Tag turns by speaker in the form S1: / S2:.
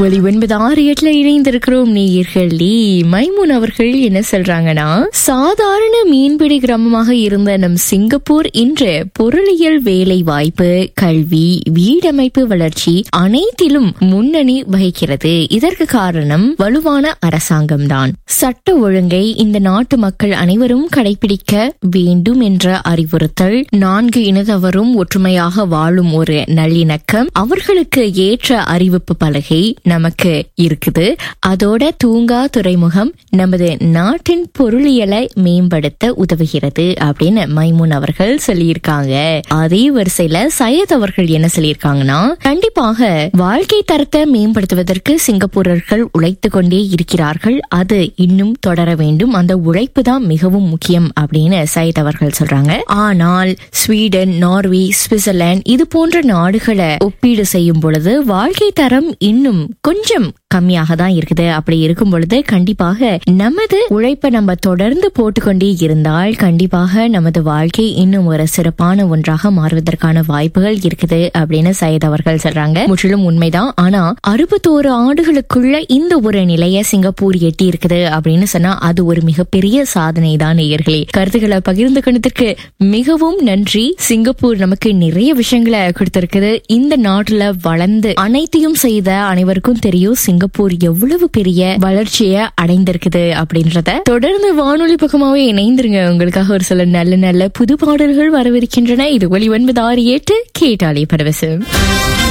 S1: ஒலி ஒன்பது ஆறு எட்டுல இணைந்திருக்கிறோம் நேயர்களே மைமூன் அவர்கள் என்ன சொல்றாங்கன்னா சாதாரண மீன்பிடி கிராமமாக இருந்த நம் சிங்கப்பூர் இன்று பொருளியல் வேலை வாய்ப்பு கல்வி வீடமைப்பு வளர்ச்சி அனைத்திலும் முன்னணி வகிக்கிறது இதற்கு காரணம் வலுவான அரசாங்கம்தான் சட்ட ஒழுங்கை இந்த நாட்டு மக்கள் அனைவரும் கடைபிடிக்க வேண்டும் என்ற அறிவுறுத்தல் நான்கு இனத்தவரும் ஒற்றுமையாக வாழும் ஒரு நல்லிணக்கம் அவர்களுக்கு ஏற்ற அறிவிப்பு பலகை நமக்கு இருக்குது அதோட தூங்கா துறைமுகம் நமது நாட்டின் பொருளியலை மேம்படுத்த உதவுகிறது அப்படின்னு மைமூன் அவர்கள் சொல்லியிருக்காங்க அதே வரிசையில சையத் அவர்கள் என்ன சொல்லியிருக்காங்கன்னா கண்டிப்பாக வாழ்க்கை தரத்தை மேம்படுத்துவதற்கு சிங்கப்பூரர்கள் உழைத்து கொண்டே இருக்கிறார்கள் அது இன்னும் தொடர வேண்டும் அந்த உழைப்பு தான் மிகவும் முக்கியம் அப்படின்னு சையத் அவர்கள் சொல்றாங்க ஆனால் ஸ்வீடன் நார்வே சுவிட்சர்லாந்து இது போன்ற நாடுகளை ஒப்பீடு செய்யும் பொழுது வாழ்க்கை தரம் இன்னும் கொஞ்சம் கம்மியாக தான் இருக்குது அப்படி இருக்கும் பொழுது கண்டிப்பாக நமது உழைப்பை நம்ம தொடர்ந்து போட்டுக்கொண்டே இருந்தால் கண்டிப்பாக நமது வாழ்க்கை இன்னும் ஒரு சிறப்பான ஒன்றாக மாறுவதற்கான வாய்ப்புகள் இருக்குது அப்படின்னு சையத் அவர்கள் சொல்றாங்க முற்றிலும் உண்மைதான் ஆனா அறுபத்தோரு ஆண்டுகளுக்குள்ள இந்த ஒரு நிலைய சிங்கப்பூர் எட்டி இருக்குது அப்படின்னு சொன்னா அது ஒரு மிகப்பெரிய சாதனை தான் நேயர்களே கருத்துக்களை பகிர்ந்து கொண்டதற்கு மிகவும் நன்றி சிங்கப்பூர் நமக்கு நிறைய விஷயங்களை கொடுத்திருக்குது இந்த நாட்டுல வளர்ந்து அனைத்தையும் செய்த அனைவருக்கும் தெரியும் சிங்கப்பூர் எவ்வளவு பெரிய வளர்ச்சியை அடைந்திருக்குது அப்படின்றத தொடர்ந்து வானொலி பக்கமாவே இணைந்திருங்க உங்களுக்காக ஒரு சில நல்ல நல்ல புது பாடல்கள் வரவிருக்கின்றன இது ஒலி ஒன்பது ஆறு எட்டு கேட்டாலே பரவசம்